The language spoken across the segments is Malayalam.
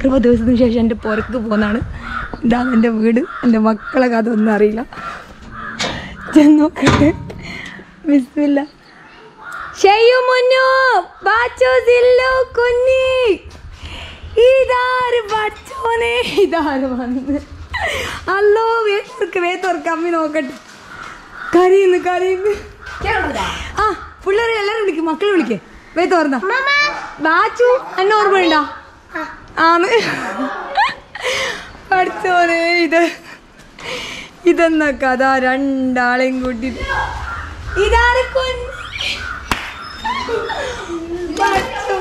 അറുപത് ദിവസത്തിന് ശേഷം എൻ്റെ പുറക്ക് പോകുന്നതാണ് ഇതാണ് എൻ്റെ വീട് എൻ്റെ മക്കളെ കഥ ഒന്നും അറിയില്ല ചെന്ന് നോക്കട്ടെ ബിസ്മില്ല ഷെയ്യു മുന്നു ബാച്ചു സില്ലു കുഞ്ഞി ഇതാര് പച്ചോനെ ഇതാര് വന്ന് അല്ലോ വേത്തോർക്ക് വേത്തോർക്ക് അമ്മി നോക്കട്ടെ കരയുന്നു കരയുന്നു ആ പിള്ളേരെ എല്ലാരും വിളിക്കും മക്കളെ വിളിക്കേ വേത്തോർന്ന ബാച്ചു എന്നെ ഓർമ്മയുണ്ടോ ആണ് പഠിച്ചോനെ ഇത് ഇതെന്ന കഥ രണ്ടാളെയും കൂട്ടി ഇതാരെ കൊന്ന് പഠിച്ചോ.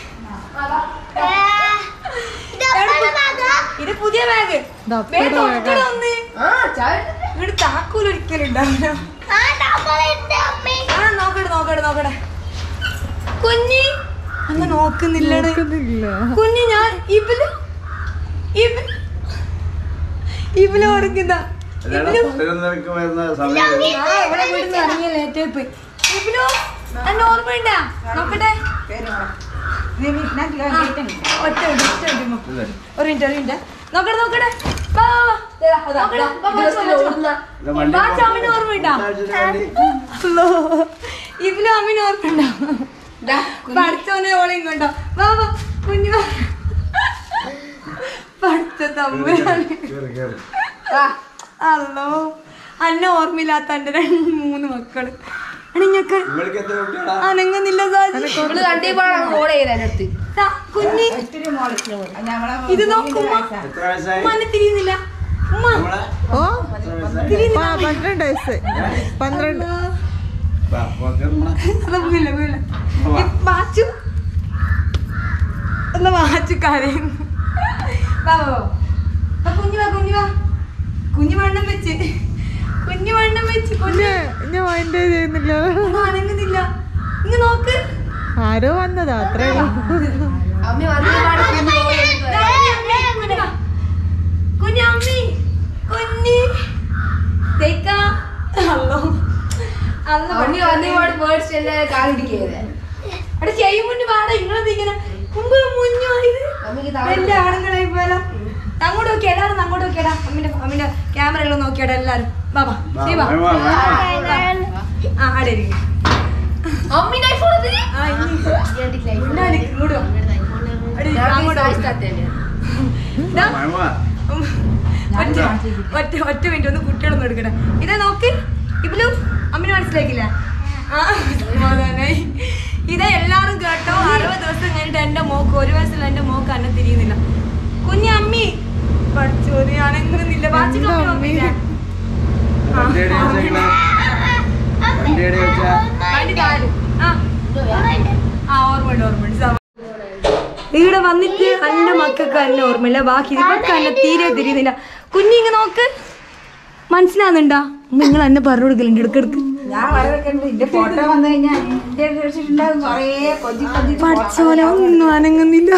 ഇത് പുതിയ ബാഗ് ഒന്ന് ഇവിടെ താക്കൂൽ ഒരിക്കലുണ്ടാവില്ല ആ നോക്കട്ടെ നോക്കട്ടെ നോക്കട്ടെ കുഞ്ഞി അങ്ങ് നോക്കുന്നില്ലട കുഞ്ഞി ഞാൻ ഇവല് ഇവ ഇവല് ഓർക്കുന്ന ഇവല് പതിനൊന്നരക്ക് വരുന്ന സമയം ആ ഇവിടെ വീട്ടിൽ ഇറങ്ങിയ ലേറ്റ് ആയി പോയി ഇവലോ എന്നെ ഓർമ്മയുണ്ടാ നോക്കട്ടെ ആ, ഒറ്റ മിനിറ്റ്, ഒറ്റ മിനിറ്റ്, ഉമ്മ. ഒരു മിനിറ്റ് ഒരു മിനിറ്റ് നോക്കട്ടെ നോക്കട്ടെ വാ, വാ, വാ. നോക്കട്ടെ, വാ, വാ, വാ, വാ. വാ, ചാമിന് ഓർമ്മയുണ്ടാ അല്ലോ ഇവലും അമ്മിന് ഓർമ്മയുണ്ടോ പഠിച്ചോനെ ഓളെയും കൊണ്ടോ വാ വാ കുഞ്ഞു വാ. പഠിച്ച തമ്പുരാന് കേറി കേറി അല്ലോ അന്നെ ഓർമ്മയില്ലാത്ത എന്റെ രണ്ട് മൂന്ന് മക്കള് അണിഞ്ഞൊക്കെ നിങ്ങൾക്ക് എത്ര കുട്ടികളാ അനങ്ങുന്നില്ല സാജി ദാ, കുഞ്ഞി ഇത് നോക്കുമ്പോ എത്ര വയസ്സായി ഉമ്മാനെ തിരിയുന്നില്ല ഉമ്മ നമ്മളെ ഓ എത്ര വയസ്സായി തിരിയുന്നില്ല ആ പന്ത്രണ്ട് വയസ്സ് പന്ത്രണ്ട് വാ, വാ, കേറ് മോളെ. അത് വീല വീല ഈ വാച്ചു എന്നാ വാച്ചു കരയും വാ വാ വാ. വാ, കുഞ്ഞു വാ കുഞ്ഞു വാ കുഞ്ഞു വണ്ണം വെച്ച് കുഞ്ഞു വണ്ണം വെച്ച് കുഞ്ഞു ഞാൻ മൈൻഡ് ചെയ്യുന്നില്ല ഒന്നും അനങ്ങുന്നില്ല ഇങ്ങ് നോക്ക് ആരോ വന്നതാ അത്രേ ഉള്ളൂ കുഞ്ഞമ്മി കുഞ്ഞി തേക്ക അല്ലോ അല്ല അവിടെ ചെയ്യും മുന്നേ പാടാ ഇങ്ങളെന്ത് ഇങ്ങനെ മുമ്പ് മുഞ്ഞു ഇത് വലിയ ആണുങ്ങളായി പോയാലോ അങ്ങോട്ട് നോക്കി എല്ലാരും അങ്ങോട്ട് നോക്കിയടാ അമ്മിന്റെ അമ്മിന്റെ ക്യാമറ എല്ലാം നോക്കിയടാ എല്ലാരും ബാബാ വാ, ശിവ വാ, വാ, വാ. ആ അവിടെ ഇരിക്ക്. ആ, ഇനി ഇണ്ടാ ഇരിക്ക്, ഇങ്ങോട്ട് വാ. അവിടെ ഇരിക്ക്, അങ്ങോട്ട് വാ. ഇതാ, വാ, വാ. ഉം. ഒറ്റ ഒറ്റ ഒറ്റ മിനിറ്റ് ഒന്ന് കുട്ടികളൊന്നും എടുക്കട്ടെ ഇതാ നോക്ക് ഇവലും അമ്മിനെ മനസ്സിലാക്കില്ല ആ സമാധാനായി ഇതാ എല്ലാരും കേട്ടോ അറുപത് ദിവസം കഴിഞ്ഞിട്ട് എന്റെ മോക്ക് ഒരു വയസ്സിൽ എന്റെ മോക്ക് അന്നെ തിരിയുന്നില്ല കുഞ്ഞി അമ്മി പഠിച്ചോതി അനങ്ങുന്നില്ല ബാച്ചിക്ക് അമ്മി നോക്കില്ല വണ്ടി എവിടെ വെച്ചേക്കണെ? വണ്ടി എവിടെ വെച്ചാ? വണ്ടി താഴെ ആ ആ ഓർമ്മയുണ്ട് ഓർമ്മയുണ്ട് സമാ- ഇവിടെ വന്നിട്ട് എന്റെ മക്കൾക്ക് എന്നെ ഓർമ്മയില്ല ബാക്കി ഇവർക്ക് എന്നെ തീരെ തിരിയുന്നില്ല കുഞ്ഞിങ്ങ് നോക്ക് മനസ്സിലാവുന്നുണ്ടാ നിങ്ങൾ എന്നെ പറഞ്ഞു കൊടുക്കലുണ്ട് ഇടക്കിടക്ക് ഞാൻ വരവെക്കുന്നുണ്ട് എന്റെ ഫോട്ടോ വന്നു കഴിഞ്ഞാൽ എന്റെ വെച്ചിട്ടുണ്ടാകും കൊറേ കൊഞ്ചി കൊഞ്ചി പഠിച്ചോനെ ഒന്നും അനങ്ങുന്നില്ല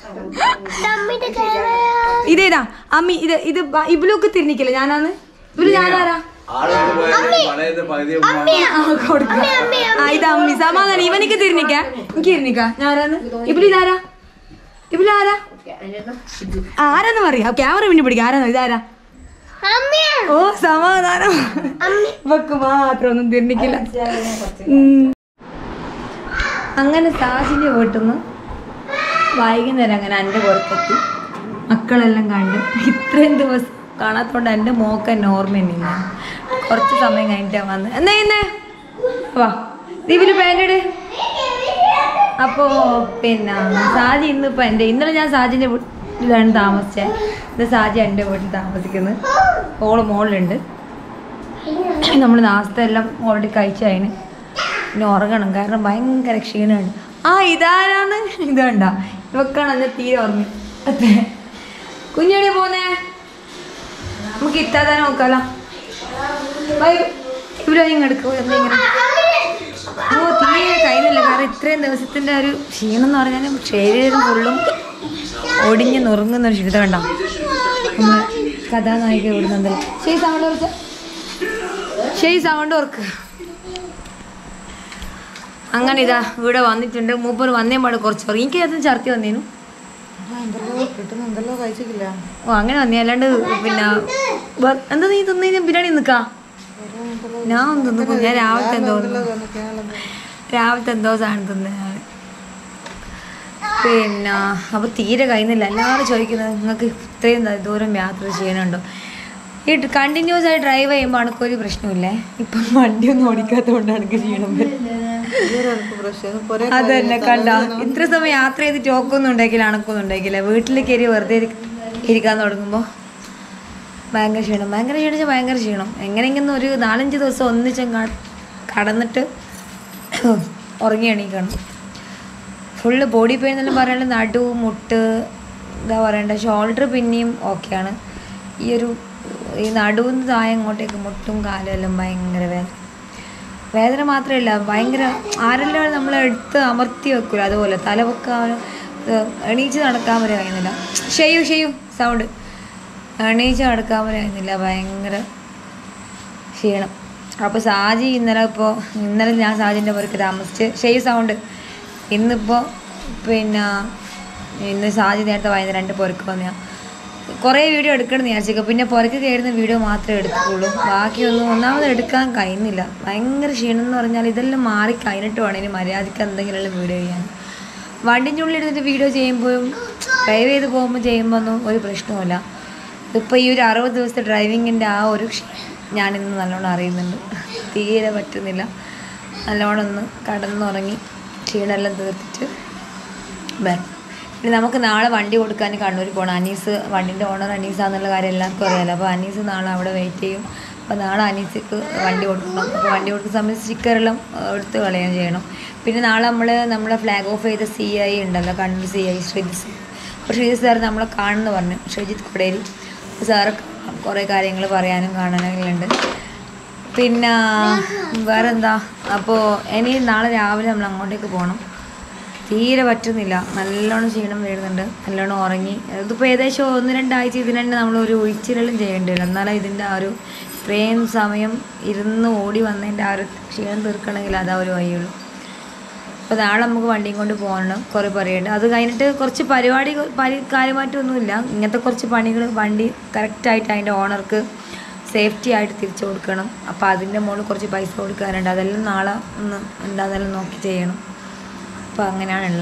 ഇതേതാ അമ്മി ഇത് ഇത് ബ- ഇവലൊക്കെ തിരിഞ്ഞിക്കില്ല ഞാനാണ് ഇവര് ഞാനാരാ ആളൊക്കെ പോയത് പഴയത് പകുതി ഉമ്മ. ആ, കൊടുക്ക. ആ ഇത് അമ്മി സമാധാനം ഇവനിക്ക് തിരിഞ്ഞിക്ക എനിക്ക് തിരിഞ്ഞിക്ക ഞാനാണ് ഇവല് ഇതാരാ ഇവല് ആരാ ആ, ആരാന്ന് പറയാ ക്യാമറ പിന്നെ പിടിക്കാം ആരാന്ന് ഇതാരാ ഓ സമാധാനം ഇവക്ക് മാത്രം ഒന്നും തിരിഞ്ഞിക്കില്ല ഉം. അങ്ങനെ സാജിന്റെ വീട്ടിൽ നിന്ന് വൈകുന്നേരം അങ്ങനെ എൻ്റെ പുറത്തെത്തി മക്കളെല്ലാം കണ്ട് ഇത്രയും ദിവസം കാണാത്തോണ്ട് എൻ്റെ മോക്ക് എന്നെ ഓർമ്മ തന്നെയില്ല കുറച്ച് സമയം കഴിഞ്ഞിട്ടാ വന്ന് എന്നാ ഇന്നേ വാ ദീപിന് പാൻറ് അപ്പോൾ പിന്നെ സാജി ഇന്നിപ്പോൾ എൻ്റെ ഇന്നലെ ഞാൻ സാജിൻ്റെ വീട്ടിലാണ് താമസിച്ചത് ഇത് സാജി എൻ്റെ വീട്ടിൽ താമസിക്കുന്നത് ഓള് മോളിലുണ്ട് നമ്മൾ നാസ്ത എല്ലാം ഓൾറെഡി കഴിച്ചതിന് ഇനി ഉറങ്ങണം കാരണം ഭയങ്കര ക്ഷീണമാണ് ആ ഇതാരാണ് ഇതുണ്ട ഇവക്കാണ് എന്നെ തീരെ ഓർമ്മ കുഞ്ഞെവിടെ പോന്നേ നമുക്ക് ഇത്താതെ നോക്കാലോ ബൈ ഇവിടെ ഇങ്ങെടുക്കും ഇങ്ങനെ ഓ തീരെ കഴിയുന്നില്ല കാരണം ഇത്രയും ദിവസത്തിൻ്റെ ഒരു ക്ഷീണം എന്ന് പറഞ്ഞാൽ ശരീരം ഫുള്ളും ഒടിഞ്ഞ് നുറുങ്ങുന്ന ഒരു ക്ഷീണം കണ്ടോ നമ്മളെ കഥാനായിക ഇവിടുന്നുണ്ടല്ലോ ശരി സൗണ്ട് ഓർക്ക ശരി സൗണ്ട് ഓർക്ക് അങ്ങനെ ഇതാ ഇവിടെ വന്നിട്ടുണ്ട് മൂപ്പർ വന്നേ പാട് കുറച്ച് ഉറങ്ങി എനിക്ക് അത് ഛർത്തി വന്നേനു എന്തല്ലോ കിട്ടുന്ന എന്തല്ലോ കഴിച്ചിട്ടില്ല ഓ അങ്ങനെ വന്നേ അല്ലാണ്ട് പിന്നെ വേ- എന്താ നീ തിന്നു ബിരിയാണി നിക്കാ ഞാൻ ഒന്നും തിന്നു ഞാൻ രാവിലത്തെ എന്തോ തിന്നു. രാവിലത്തെ എന്തോ സാധനം തിന്നു ഞാൻ പിന്നെ അപ്പൊ തീരെ കഴിയുന്നില്ല എല്ലാവരും ചോദിക്കുന്നത് നിങ്ങൾക്ക് ഇത്രയും ദ- ദൂരം യാത്ര ചെയ്യണുണ്ടോ ഈ കണ്ടിന്യൂസ് ആയി ഡ്രൈവ് ചെയ്യുമ്പോൾ അണക്കൊരു പ്രശ്നമില്ലേ ഇപ്പം വണ്ടിയൊന്നും ഓടിക്കാത്തതുകൊണ്ടാണ് എനിക്ക് ക്ഷീണം വരുന്നത് അത് തന്നെ കണ്ട ഇത്ര സമയം യാത്ര ചെയ്ത് ചോക്കൊന്നും ഉണ്ടാക്കില്ല അണക്കൊന്നും ഉണ്ടാക്കില്ല വീട്ടിൽ കയറി വെറുതെ ഇരി- ഇരിക്കാൻ തുടങ്ങുമ്പോൾ ഭയങ്കര ക്ഷീണം ഭയങ്കര ക്ഷീണം വെച്ചാൽ ഭയങ്കര ക്ഷീണം എങ്ങനെയെങ്കിലും ഒരു നാലഞ്ച് ദിവസം ഒന്നിച്ചും ക- കടന്നിട്ട് ഉറങ്ങി എണീക്കണം ഫുള്ള് ബോഡി പെയിൻ എന്നെല്ലാം പറയുന്നത് നടു മുട്ട് എന്താ പറയണ്ട ഷോൾഡർ പിന്നെയും ഓക്കെയാണ് ഈ ഒരു ഈ നടുവിന്ന് താഴെ അങ്ങോട്ടേക്ക് മുട്ടും കാലും എല്ലാം ഭയങ്കര വേദന വേദന മാത്രമല്ല ഭയങ്കര ആരെല്ലാം നമ്മൾ എടുത്ത് അമർത്തി വെക്കൂല അതുപോലെ തല വെക്കാനും ഇത് എണീച്ച് നടക്കാൻ വരെ കഴിയുന്നില്ല ഷെയ്യു ഷെയ്യു സൗണ്ട് എണീച്ച് നടക്കാൻ വരെ കഴിയുന്നില്ല ഭയങ്കര ക്ഷീണം അപ്പോൾ സാജി ഇന്നലെ ഇപ്പോൾ ഇന്നലെ ഞാൻ സാജിൻ്റെ പുറക്ക് താമസിച്ച് ഷെയ്യു സൗണ്ട് ഇന്നിപ്പോൾ പിന്നെ ഇന്ന് സാജി നേരത്തെ വൈകുന്നേരം രണ്ട് പുറക്ക് വന്ന കുറേ വീഡിയോ എടുക്കണം എന്ന് വിചാരിച്ചേക്കാം പിന്നെ പുറക്ക് കയറുന്ന വീഡിയോ മാത്രമേ എടുത്തുള്ളൂ ബാക്കിയൊന്നും ഒന്നാമത് എടുക്കാൻ കഴിയുന്നില്ല ഭയങ്കര ക്ഷീണം എന്ന് പറഞ്ഞാൽ ഇതെല്ലാം മാറി കഴിഞ്ഞിട്ട് വേണം ഇനി മര്യാദയ്ക്ക് എന്തെങ്കിലും വീഡിയോ ചെയ്യാൻ വണ്ടിൻ്റെ ഉള്ളിൽ ഇരുന്നിട്ട് വീഡിയോ ചെയ്യുമ്പോഴും ഡ്രൈവ് ചെയ്ത് പോകുമ്പോൾ ചെയ്യുമ്പോൾ ഒന്നും ഒരു പ്രശ്നവുമില്ല ഇപ്പോൾ ഈ ഒരു അറുപത് ദിവസത്തെ ഡ്രൈവിങ്ങിൻ്റെ ആ ഒരു ക്ഷീണം ഞാനിന്ന് നല്ലോണം അറിയുന്നുണ്ട് തീരെ പറ്റുന്നില്ല നല്ലോണം ഒന്ന് കടന്നുറങ്ങി ക്ഷീണമെല്ലാം തീർത്തിട്ട് വരണം പിന്നെ നമുക്ക് നാളെ വണ്ടി കൊടുക്കാൻ കണ്ണൂർ പോകണം അനീസ് വണ്ടിൻ്റെ ഓണർ അനീസാന്നുള്ള കാര്യം എല്ലാവർക്കും അറിയാലോ അപ്പോൾ അനീസ് നാളെ അവിടെ വെയിറ്റ് ചെയ്യും അപ്പോൾ നാളെ അനീസിക്ക് വണ്ടി കൊടുക്കണം അപ്പോൾ വണ്ടി കൊടുക്കുന്ന സമയത്ത് സ്റ്റിക്കറെല്ലാം എടുത്ത് കളയുകയും ചെയ്യണം പിന്നെ നാളെ നമ്മൾ നമ്മളെ ഫ്ലാഗ് ഓഫ് ചെയ്ത സി ഐ ഉണ്ടല്ലോ Kannur C I Sreejith sir അപ്പോൾ ശ്രീജിത്ത് സാർ നമ്മളെ കാണുന്നു പറഞ്ഞു ശ്രീജിത്ത് കൊടേരി സാറ് കുറേ കാര്യങ്ങൾ പറയാനും കാണാനെല്ലാം ഉണ്ട് പിന്നെ വേറെന്താ അപ്പോൾ ഇനി നാളെ രാവിലെ നമ്മൾ അങ്ങോട്ടേക്ക് പോകണം തീരെ പറ്റുന്നില്ല നല്ലോണം ക്ഷീണം വരുന്നുണ്ട് നല്ലോണം ഉറങ്ങി ഇതിപ്പോൾ ഏകദേശം ഒന്ന് രണ്ടാഴ്ച ഇതിന് തന്നെ നമ്മൾ ഒരു ഒഴിച്ചിലെല്ലാം ചെയ്യേണ്ടി വരും എന്നാലേ ഇതിൻ്റെ ആ ഒരു ഇത്രയും സമയം ഇരുന്ന് ഓടി വന്നതിൻ്റെ ആ ഒരു ക്ഷീണം തീർക്കണമെങ്കിൽ അതാ ഒരു വഴിയുള്ളൂ അപ്പോൾ നാളെ നമുക്ക് വണ്ടിയും കൊണ്ട് പോകണം കുറേ പറയുന്നുണ്ട് അത് കഴിഞ്ഞിട്ട് കുറച്ച് പരിപാടി പരി കാര്യമായിട്ടൊന്നുമില്ല ഇങ്ങനത്തെ കുറച്ച് പണികൾ വണ്ടി കറക്റ്റായിട്ട് അതിൻ്റെ ഓണർക്ക് സേഫ്റ്റി ആയിട്ട് തിരിച്ചു കൊടുക്കണം അപ്പോൾ അതിൻ്റെ മുകളിൽ കുറച്ച് പൈസ കൊടുക്കാനുണ്ട് അതെല്ലാം നാളെ ഒന്ന് എന്താണെന്നെല്ലാം നോക്കി ചെയ്യണം അപ്പോൾ അങ്ങനെയാണുള്ളത്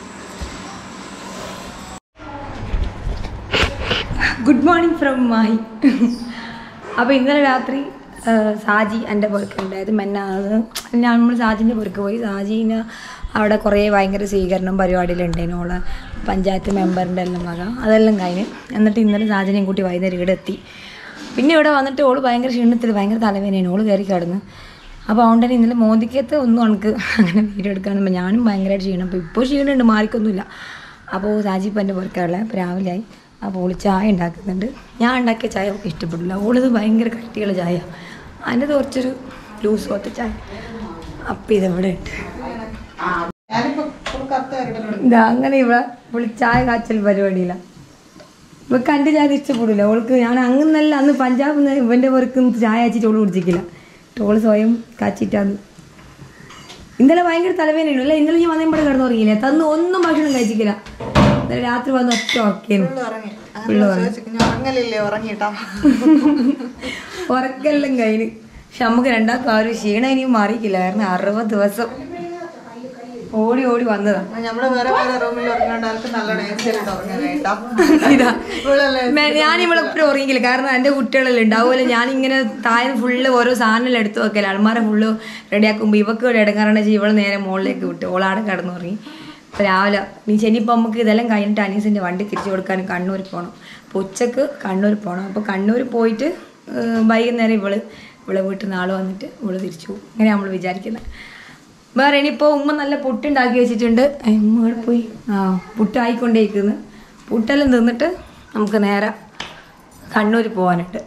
ഗുഡ് മോർണിംഗ് ഫ്രം മാഹി അപ്പോൾ ഇന്നലെ രാത്രി ആ, സാജി എൻ്റെ പുറക്ക് ഉണ്ടായത് മെന്നാണ് ഞാൻ നമ്മൾ സാജിൻ്റെ പുറക്ക് പോയി സാജീന് അവിടെ കുറേ ഭയങ്കര സ്വീകരണം പരിപാടിയിലുണ്ടായിരുന്നു ഓളെ പഞ്ചായത്ത് മെമ്പറിൻ്റെ എല്ലാം വക അതെല്ലാം കഴിഞ്ഞ് എന്നിട്ട് ഇന്നലെ സാജിനെയും കൂട്ടി വൈകുന്നേരം ഇവിടെ എത്തി പിന്നെ ഇവിടെ വന്നിട്ട് ഓള് ഭയങ്കര ക്ഷീണത്തിൽ ഭയങ്കര തലവേദനയാണ് ഓള് കയറി കിടന്ന് അപ്പോൾ അതുകൊണ്ട് തന്നെ ഇന്നലെ മോദിക്കത്ത് ഒന്നും എനിക്ക് അങ്ങനെ വീഡിയോ എടുക്കാനും ഞാനും ഭയങ്കരമായിട്ട് ക്ഷീണം അപ്പോൾ ഇപ്പോൾ ക്ഷീണമുണ്ട് മാറിക്കൊന്നുമില്ല അപ്പോൾ സാജി ഇപ്പം എൻ്റെ പുറക്കുള്ള അപ്പോൾ രാവിലെ ആയി അപ്പോൾ ഓള് ചായ ഉണ്ടാക്കുന്നുണ്ട് ഞാൻ ഉണ്ടാക്കിയ ചായ ഒക്കെ ഇഷ്ടപ്പെടില്ല ഓളിത് ഭയങ്കര കട്ടിയുള്ള ചായ അതിൻ്റെ കുറച്ചൊരു ലൂസ് പോലത്തെ ചായ അപ്പം ഇതെവിടെ ഉണ്ട് ഇതാ അങ്ങനെ ഇവിടെ പുള്ളി ചായ കാച്ചൽ പരിപാടിയില്ല ഇവക്ക് എൻ്റെ ചായ ഇഷ്ടപ്പെടില്ല ഓൾക്ക് ഞാൻ അങ്ങനല്ല അന്ന് പഞ്ചാബിൽ നിന്ന് ഇവൻ്റെ പുറക്ക് ചായ അയച്ചിട്ട് ഓള് കുടിച്ചിട്ടില്ല ഓള് സ്വയം കാച്ചിട്ടാണ് ഇന്നലെ ഭയങ്കര തലവേദനയാണ് അല്ലേ ഇന്നലെ ഞാൻ വന്നപ്പോൾ കിടന്നുറങ്ങിയില്ല തന്ന് ഒന്നും ഭക്ഷണം കഴിച്ചിട്ടില്ല ഇന്നലെ രാത്രി വന്ന് ഒറ്റ ഉറക്കേനു ഉറങ്ങലില്ലേ ഉറങ്ങിട്ടാ ഉറക്കെല്ലാം കഴിഞ്ഞ് പക്ഷെ നമുക്ക് രണ്ടാൾക്കും ആ ഒരു ക്ഷീണം ഇനിയും മാറിയിട്ടില്ല കാരണം അറുപത് ദിവസം ഓടി ഓടി വന്നതാ നമ്മള് വേറെ വേറെ റൂമിൽ ഉറങ്ങാണ്ട് ആൾക്ക് നല്ല ഡേഞ്ചറായിട്ട് ഉറങ്ങാനായിട്ടാ ഇതാ ഞാൻ ഇവളെപ്പോഴും ഉറങ്ങിക്കില്ല കാരണം എൻ്റെ കുട്ടികളെല്ലാം ഉണ്ട് അതുപോലെ ഞാനിങ്ങനെ താഴെ ഫുള്ള് ഓരോ സാധനമെല്ലാം എടുത്തു വെക്കല അൾമാര ഫുള്ള് റെഡിയാക്കുമ്പോൾ ഇവക്ക് ഇവിടെ ഇടങ്ങാറാണ് ഇവള് നേരെ മുകളിലേക്ക് വിട്ടു ഓളാടെ കിടന്നുറങ്ങി അപ്പോൾ രാവിലെ നീ ശനിപ്പോൾ നമുക്ക് ഇതെല്ലാം കഴിഞ്ഞിട്ട് അനീസിൻ്റെ വണ്ടി തിരിച്ചു കൊടുക്കാൻ കണ്ണൂർ പോകണം അപ്പോൾ ഉച്ചക്ക് കണ്ണൂർ പോകണം അപ്പോൾ കണ്ണൂർ പോയിട്ട് ഏഹ്, വൈകുന്നേരം ഇവള് ഇവളെ വീട്ടിൽ നാളെ വന്നിട്ട് ഇവള് തിരിച്ചു പോകും ഇങ്ങനെ നമ്മൾ വിചാരിക്കുന്നത് വേറെ ഇനിയിപ്പോൾ ഉമ്മ നല്ല പുട്ടുണ്ടാക്കി വെച്ചിട്ടുണ്ട് ഏ, ഉമ്മ ഇവിടെ പോയി ആ പുട്ടായിക്കൊണ്ടേക്കുന്നു പുട്ടെല്ലാം തിന്നിട്ട് നമുക്ക് നേരെ കണ്ണൂർ പോകാനുണ്ട്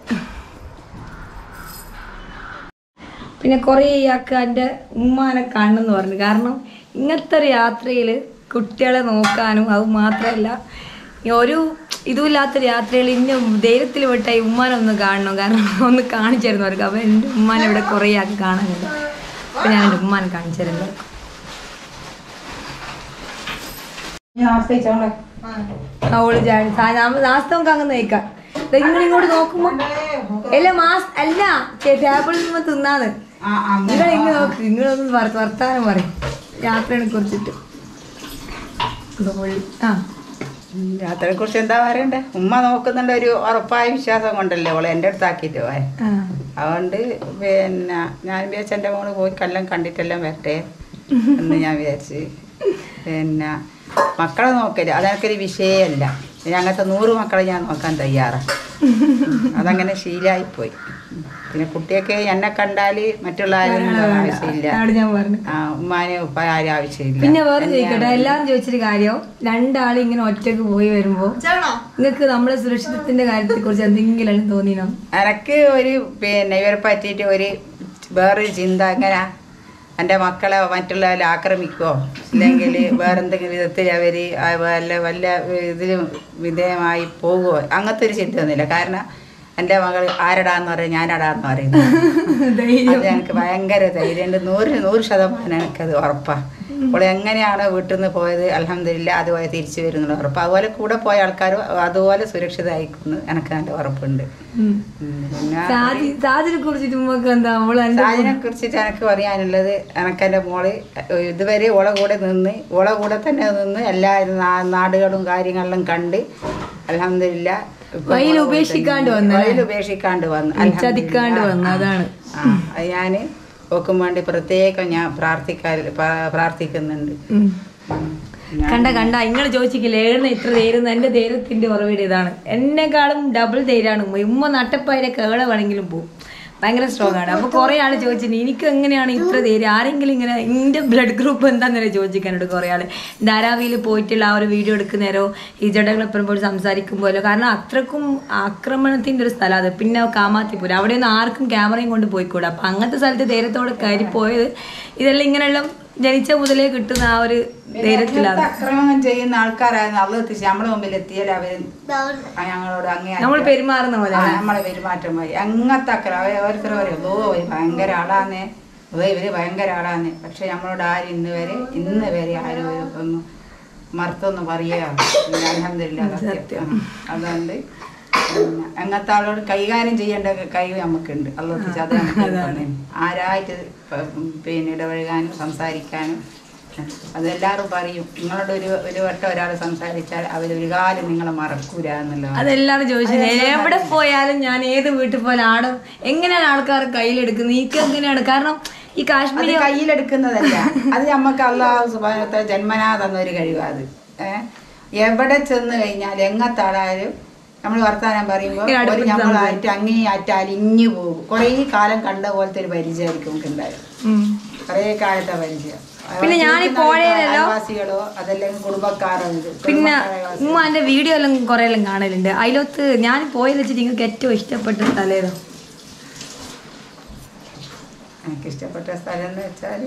പിന്നെ കുറേ ഇയാൾക്ക് എൻ്റെ ഉമ്മാനെ കാണണമെന്ന് പറഞ്ഞു കാരണം ഇങ്ങനത്തെ ഒരു യാത്രയിൽ കുട്ടികളെ നോക്കാനും അത് മാത്രമല്ല ഈ ഒരു ഇതുമില്ലാത്തൊരു യാത്രയിൽ ഇന്ന ധൈര്യത്തിൽ വിട്ട ഈ ഉമ്മാനെ ഒന്ന് കാണണം കാരണം ഒന്ന് കാണിച്ചു തരുന്നു അവർക്ക് അപ്പോൾ എൻ്റെ ഉമ്മാനെ ഇവിടെ കുറേ ആൾക്ക് കാണാനുണ്ട് അപ്പോൾ ഞാൻ എൻ്റെ ഉമ്മാനെ കാണിച്ചു തരുന്നു ആശ്രയിച്ചോളെ അവള് ചാടി നാസ്ത നമുക്ക് അങ്ങ് നയിക്കാം നിങ്ങൾ ഇങ്ങോട്ട് നോക്കുമ്പോ അല്ല മാസ് അല്ല ടേബിളിൽ നിന്ന് തിന്നാന്ന് ആ ആ നിങ്ങൾ ഇങ്ങ് നോക്ക് നിങ്ങളൊന്നും വർത്ത- വർത്താനം പറയും യാത്രയെ കുറിച്ചിട്ട് ആ യാത്രയെ കുറിച്ച് എന്താ പറയണ്ടേ ഉമ്മ നോക്കുന്നുണ്ട് ഒരു ഉറപ്പായ വിശ്വാസം കൊണ്ടല്ലേ അവളെ എൻ്റെ അടുത്താക്കിയിട്ട് പോയ ആ അതുകൊണ്ട് പിന്നെ ഞാൻ വിചാരിച്ചു എൻ്റെ മോള് പോയി കല്ലം കണ്ടിട്ടെല്ലാം വരട്ടെ എന്ന് ഞാൻ വിചാരിച്ച് പിന്നെ മക്കളെ നോക്കല് അതെനിക്കൊരു വിഷയമല്ല ഞങ്ങത്തെ നൂറ് മക്കളെ ഞാൻ നോക്കാൻ തയ്യാറാണ് അതങ്ങനെ ശീലമായിപ്പോയി പിന്നെ കുട്ടിയൊക്കെ എന്നെ കണ്ടാൽ മറ്റുള്ള ആരും ആവശ്യമില്ല അവിടെ ഞാൻ പറഞ്ഞു ആ ഉമ്മാനെ ഉപ്പ ആരും ആവശ്യമില്ല പിന്നെ വേറെ ചോദിക്കട്ടെ എല്ലാരും ചോദിച്ചൊരു കാര്യം രണ്ടാളും ഇങ്ങനെ ഒറ്റക്ക് പോയി വരുമ്പോ നിങ്ങൾക്ക് നമ്മളെ സുരക്ഷിതത്തിന്റെ കാര്യത്തെ കുറിച്ച് എന്തെങ്കിലും തോന്നിനോ എനക്ക് ഒരു പിന്നെ ഇവരെ പറ്റിയിട്ട് ഒരു വേറൊരു ചിന്ത എങ്ങനെ എൻ്റെ മക്കളെ മറ്റുള്ളവരെ ആക്രമിക്കുമോ അല്ലെങ്കിൽ വേറെന്തെങ്കിലും വിധത്തിൽ അവർ വല്ല വല്ല ഇതിലും വിധേയമായി പോകുമോ അങ്ങനത്തെ ഒരു ചിന്തയൊന്നുമില്ല കാരണം എൻ്റെ മകൾ ആരടാന്ന് പറയും ഞാനടാന്ന് പറയുന്നത് അത് എനിക്ക് ഭയങ്കര ധൈര്യമുണ്ട് നൂറ് നൂറ് ശതമാനം എനിക്കത് ഉറപ്പാണ് അപ്പോൾ എങ്ങനെയാണ് വീട്ടിൽ നിന്ന് പോയത് അലഹമില്ല അതുപോലെ തിരിച്ചു വരുന്നുള്ള ഉറപ്പ് അതുപോലെ കൂടെ പോയ ആൾക്കാരും അതുപോലെ സുരക്ഷിതമായിക്കുന്നു എനിക്ക് നല്ല ഉറപ്പുണ്ട് ഉം. പിന്നെ സാജിനെ കുറിച്ചിട്ട് നമുക്ക് എന്താ അവള് എന്റെ സാജിനെ കുറിച്ചിട്ട് എനിക്ക് പറയാനുള്ളത് എനിക്ക് എൻ്റെ മോള് ഇതുവരെ ഓളെ കൂടെ നിന്ന് ഓളെ കൂടെ തന്നെ നിന്ന് എല്ലാ നാ- നാടുകളും കാര്യങ്ങളിലും കണ്ട് അലഹമില്ല വഴിയിൽ ഉപേക്ഷിക്കാണ്ട് വന്നു അല്ലേ? വഴിയിൽ ഉപേക്ഷിക്കാണ്ട് വന്നു ചതിക്കാണ്ട് വന്നു അതാണ് ആ അത് ഞാൻ ഓക്കും വേണ്ടി പ്രത്യേകം ഞാൻ പ്രാർത്ഥിക്കാൻ പ്രാർത്ഥിക്കുന്നുണ്ട് ഉം. ഉം. കണ്ട കണ്ട നിങ്ങൾ ചോദിച്ചില്ലേ ഏഴുന്ന ഇത്ര ധൈര്യം എന്റെ ധൈര്യത്തിന്റെ ഉറവിട ഇതാണ് എന്നെക്കാളും ഡബിൾ ധൈര്യമാണ് ഉമ്മ ഉമ്മ നട്ടപ്പായുടെ കേള വേണമെങ്കിലും പോകും ഭയങ്കര സ്ട്രോങ് ആണ് അപ്പൊ കുറെ ആള് ചോദിച്ചിട്ട് എനിക്ക് എങ്ങനെയാണ് ഇത്ര ധൈര്യം ആരെങ്കിലും ഇങ്ങനെ എന്റെ ബ്ലഡ് ഗ്രൂപ്പ് എന്താന്നേരം ചോദിക്കാനുണ്ട് കുറെ ആള് ധാരാവിയിൽ പോയിട്ടുള്ള ആ ഒരു വീഡിയോ എടുക്കുന്നേരോ ഈ ജഡകളെപ്പോഴും പോയി സംസാരിക്കുമ്പോഴോ കാരണം അത്രക്കും ആക്രമണത്തിന്റെ ഒരു സ്ഥലം അത് പിന്നെ കാമാത്തിപ്പൂരം അവിടെയൊന്നും ആർക്കും ക്യാമറയും കൊണ്ട് പോയിക്കൂടാ അപ്പൊ അങ്ങനത്തെ സ്ഥലത്ത് ധൈര്യത്തോടെ കയറി പോയത് ഇതെല്ലാം ഇങ്ങനെയുള്ള ജനിച്ച മുതലേ കിട്ടുന്ന ആ ഒരു ധൈര്യത്തിലാണ് ഇങ്ങനത്തെ അക്രമം ചെയ്യുന്ന ആൾക്കാരായിരുന്നു അള്ള എത്തിച്ച് നമ്മുടെ മുമ്പിൽ എത്തിയാൽ അവര് ആ ഞങ്ങളോട് അങ്ങേ നമ്മൾ പെരുമാറുന്ന പോലെ ആ, നമ്മളെ പെരുമാറ്റം മതി അങ്ങനത്തെ അക്രമം അവര് ഓരോരുത്തർ പറയും ഓ ഇവര് ഭയങ്കര ആളാന്നേ ഓ ഇവര് ഭയങ്കര ആളാന്നേ പക്ഷെ നമ്മളോട് ആരും ഇന്ന് വരെ ഇന്ന് വരെ ആരും ഒരു ഒന്നും മറുത്തൊന്നും പറയുക അലഹമില്ല സത്യം ആ, അതുകൊണ്ട് പിന്നെ അങ്ങനത്തെ ആളോട് കൈകാര്യം ചെയ്യേണ്ട കഴിവ് നമുക്കുണ്ട് അള്ളത്തി അത് നമുക്ക് തന്നേ. ആരായിട്ട് പ- പിന്നെ ഇടപഴകാനും സംസാരിക്കാനും അതെല്ലാവരും പറയും നിങ്ങളോട് ഒരു ഒരു വട്ടം ഒരാൾ സംസാരിച്ചാൽ അവരൊരു കാലം നിങ്ങളെ മറക്കൂല എന്നുള്ളത് അതെല്ലാരും ചോദിച്ചത് എവിടെ പോയാലും ഞാൻ ഏത് വീട്ടിൽ പോയാലും ആടും എങ്ങനെയാണ് ആൾക്കാർ കയ്യിലെടുക്കുന്നത് നീക്ക് എങ്ങനെയാണ് കാരണം ഈ അത് കാശ്മീരി കയ്യിലെടുക്കുന്നതല്ല അത് നമുക്ക് അള്ളാഹു സുബാനത്തെ ജന്മനാ തന്നൊരു കഴിവാ അത് ഏഹ് എവിടെ ചെന്ന് കഴിഞ്ഞാൽ എങ്ങനത്തെ ആളായാലും നമ്മൾ വർത്താനം പറയുമ്പോൾ ഇങ്ങനെ ഒരു അടുപ്പിച്ച് നമ്മളായിട്ട് അങ്ങേ ആറ്റ് അലിഞ്ഞു പോകും കുറേ കാലം കണ്ട പോലത്തെ ഒരു പരിചയമായിരിക്കും നമുക്ക് ഉണ്ടായത് ഉം. കുറേ കാലത്തെ പരിചയം പിന്നെ ഞാൻ ഈ പോഴയിലല്ലോ- അയൽവാസികളോ അതല്ലെങ്കിൽ കുടുംബക്കാരോ ഇത് പിന്നെ കുടുംബക്കാരെ ഉമ്മ എന്റെ വീഡിയോ എല്ലാം കുറെ എല്ലാം കാണലുണ്ട് അതിലൊത്ത് ഞാൻ പോയത് വെച്ചിട്ട് നിങ്ങൾക്ക് ഏറ്റവും ഇഷ്ടപ്പെട്ട സ്ഥലം ഏതോ എനിക്ക് ഇഷ്ടപ്പെട്ട സ്ഥലം എന്ന് വെച്ചാൽ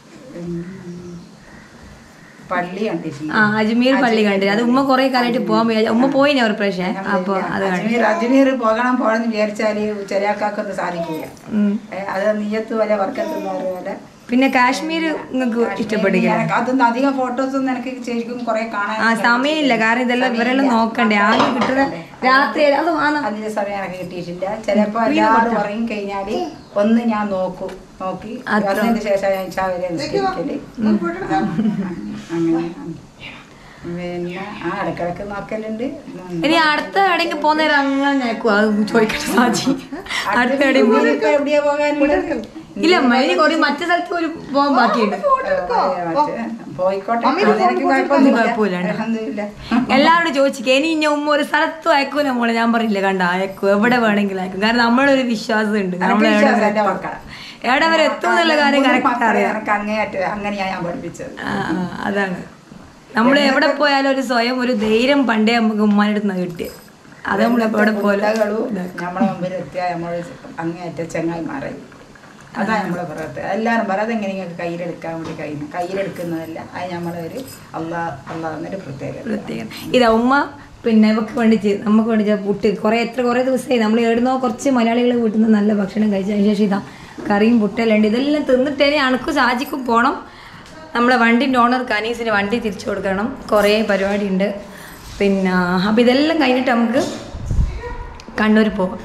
പള്ളി കണ്ടിട്ടില്ല ആ അജ്മീർ പള്ളി കണ്ടില്ല അത് ഉമ്മ കുറെ കാലമായിട്ട് പോകാൻ വിചാരിച്ചു ഉമ്മ പോയിനെ ഒരു പ്രാവശ്യം അപ്പൊ അത് കണ്ടു അജ്മീർ അജ്മീർ പോകണം പോകണം വിചാരിച്ചാല് ചില ആൾക്കാർക്കൊന്നും സാധിക്കില്ല ഉം. ഏ, അത് നീയത്ത് പോലെ വർക്കത്തുന്ന പോലെ പിന്നെ കാശ്മീർ നിങ്ങൾക്ക് ഇഷ്ടപ്പെടുക എനിക്ക് അതൊന്നും അധികം ഫോട്ടോസ് ഒന്നും എനിക്ക് ശരിക്കും കുറെ കാണാൻ ആ സമയമില്ല കാരണം ഇതെല്ലാം ഇവരെല്ലാം നോക്കണ്ടേ ആദ്യം കിട്ടുന്ന രാത്രി അത് ആണ് അതിന്റെ സമയം എനിക്ക് കിട്ടിയിട്ടില്ല ചിലപ്പോ എല്ലാവരും ഉറങ്ങി കഴിഞ്ഞാല് ഒന്ന് ഞാൻ നോക്കും നോക്കി അതിന് ശേഷം ഞാൻ ഇച്ചാവരെ നിസ്കരിക്കല് ആ, അങ്ങനെയാണ് പിന്നെ ആ ഇടക്കിടക്ക് നോക്കലുണ്ട് ഉം. ഇനി അടുത്ത എവിടെയെങ്കിലും പോകുന്നേരം അങ്ങനെ ഞെക്കും അത് ചോദിക്കട്ടെ സാജി അടുത്ത എവിടെയും അടുത്ത ഇനിയിപ്പോ എവിടെയാ പോകാനുള്ളത് ഇല്ല മൈനി കുറെ മറ്റു സ്ഥലത്ത് ഒരു പോകാൻ ബാക്കിയുണ്ട് പോയിക്കോട്ടെ അമ്മി ഇത് അത് എനിക്ക് ഫോൺ കുഴപ്പമൊന്നുമില്ല. കുഴപ്പമില്ല. അൽഹംദുലില്ലാ. എല്ലാവരോടും ചോദിച്ചിക്ക് ഇനി ഇനി ഉമ്മ ഒരു സ്ഥലത്തും അയക്കൂല മോളെ ഞാൻ പറയില്ല കണ്ട അയക്കും എവിടെ വേണമെങ്കിലും അയക്കും കാരണം നമ്മളെ ഒരു വിശ്വാസം ഉണ്ട് എനിക്ക് നമ്മൾ എവിടെ വിശ്വാസം വരെ എൻ്റെ എത്തും. മക്കളെ. എവിടെ വരെ എത്തും എന്നുള്ള കാര്യം മൂന്ന് കറക്റ്റ് മക്കളെ അറിയാം എനിക്ക് അങ്ങേയറ്റം അങ്ങനെയാണ് ഞാൻ പഠിപ്പിച്ചത് ആ, ആ, അതാണ് നമ്മൾ എവിടെ പോയാലും ഒരു സ്വയം ഒരു ധൈര്യം പണ്ടേ നമുക്ക് ഉമ്മാൻ്റെ അടുത്ത് കിട്ടിയത് അത് നമ്മൾ എവിടെ പോലും ഗുണ്ടകളും നമ്മളെ മുമ്പിൽ എത്തിയാൽ നമ്മൾ അങ്ങേയറ്റ ചങ്ങായിമാരായി അതാണ് നമ്മളെ പറയത്തെ എല്ലാവരും പറയും അതെങ്ങനെ നിങ്ങൾക്ക് കയ്യിലെടുക്കാൻ വേണ്ടി കഴിയുന്നു കയ്യിലെടുക്കുന്നതല്ല അത് നമ്മളെ ഒരു അള്ളാ അള്ളാ എന്നൊരു പ്രത്യേകത പ്രത്യേകം ഇതാ ഉമ്മ പിന്നെ ഇവക്ക് വേണ്ടിച്ച് നമുക്ക് വേണ്ടി പുട്ട് കുറെ എത്ര കുറെ ദിവസമായി നമ്മൾ എവിടുന്നോ കുറച്ച് മലയാളികൾ വീട്ടിൽ നിന്ന് നല്ല ഭക്ഷണം കഴിച്ചതിന് ശേഷം ഇതാ കറിയും പുട്ടെല്ലാം ഉണ്ട് ഇതെല്ലാം തിന്നിട്ടേ അണക്കും സാജിക്കും പോണം നമ്മളെ വണ്ടിൻ്റെ ഓണർക്ക് അനീസിന് വണ്ടി തിരിച്ചു കൊടുക്കണം കുറേ പരിപാടിയുണ്ട് പിന്നെ അപ്പോൾ ഇതെല്ലാം കഴിഞ്ഞിട്ട് നമുക്ക് കണ്ണൂർ പോവാം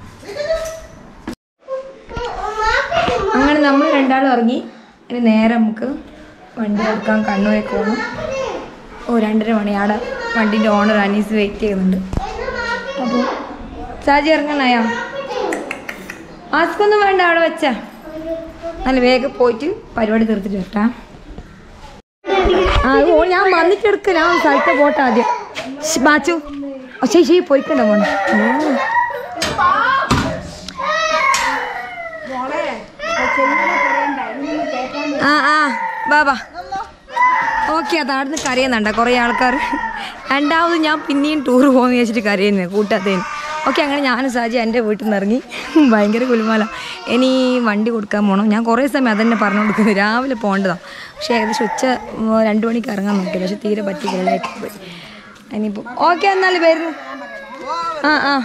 അങ്ങനെ നമ്മൾ രണ്ടാളും ഇറങ്ങി ഇനി നേരെ നമുക്ക് വണ്ടി എടുക്കാൻ കണ്ണൂരേക്ക് പോകണം ഓ രണ്ടര മണി അവിടെ വണ്ടിൻ്റെ ഓണർ അനീസ് വെയിറ്റ് ചെയ്യുന്നുണ്ട് അപ്പോൾ സാജി ഇറങ്ങണായോ മാസ്ക് ഒന്നും വേണ്ട അവിടെ വെച്ചാ നല്ല വേഗം പോയിട്ട് പരിപാടി തീർത്തിട്ട് വരട്ടാ ആ ഓ ഞാൻ വന്നിട്ട് എടുക്ക ഞാൻ സ്ഥലത്തെ പോട്ടെ ആദ്യം ശ്ശ്, ബാച്ചു ഓ ശരി ശരി പോയിക്കണ്ട മോനെ ഓ. ആ ആ ബാബാ ഓക്കെ അത് അവിടുന്ന് കരയുന്നുണ്ട കുറേ ആൾക്കാർ രണ്ടാമത് ഞാൻ പിന്നെയും ടൂർ പോകുമെന്ന് വിചാരിച്ചിട്ട് കരയുന്നത് കൂട്ടാത്തേന് ഓക്കെ അങ്ങനെ ഞാനും സാജി എൻ്റെ വീട്ടിൽ നിന്ന് ഇറങ്ങി ഭയങ്കര കുലുമാല ഇനി വണ്ടി കൊടുക്കാൻ പോകണം ഞാൻ കുറേ സമയം അതന്നെ പറഞ്ഞു കൊടുക്കുന്നത് രാവിലെ പോകേണ്ടതാണ് പക്ഷേ ഏകദേശം ഉച്ച ഉം, രണ്ട് മണിക്ക് ഇറങ്ങാൻ നോക്കി പക്ഷെ തീരെ പറ്റിയില്ല ലേറ്റ് പോയി ഇനിയിപ്പോൾ ഓക്കെ എന്നാൽ വരുന്നു ആ ആ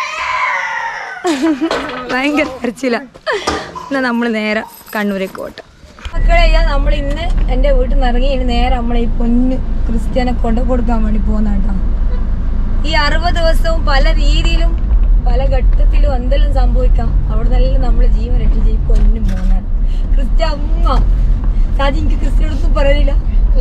ഭയങ്കര കരച്ചില്ല എന്നാൽ നമ്മൾ നേരെ കണ്ണൂരേക്ക് പോട്ടെ മക്കളെ ഇതാ നമ്മൾ ഇന്ന് എൻ്റെ വീട്ടിൽ നിന്ന് ഇറങ്ങി ഇനി നേരെ നമ്മളെ ഈ പൊന്ന് ക്രിസ്ത്യാനെ കൊണ്ട് കൊടുക്കാൻ വേണ്ടി പോകുന്ന കേട്ടോ ഈ അറുപത് ദിവസവും പല രീതിയിലും പല ഘട്ടത്തിലും എന്തെല്ലാം സംഭവിക്കാം അവിടെ നല്ല നമ്മൾ ജീവൻ രക്ഷിച്ച് ഈ പൊന്നും പോകുന്നതാണ് ക്രിസ്ത്യ അമ്മ സാജി എനിക്ക് ക്രിസ്ത്യനൊന്നും പറയില്ല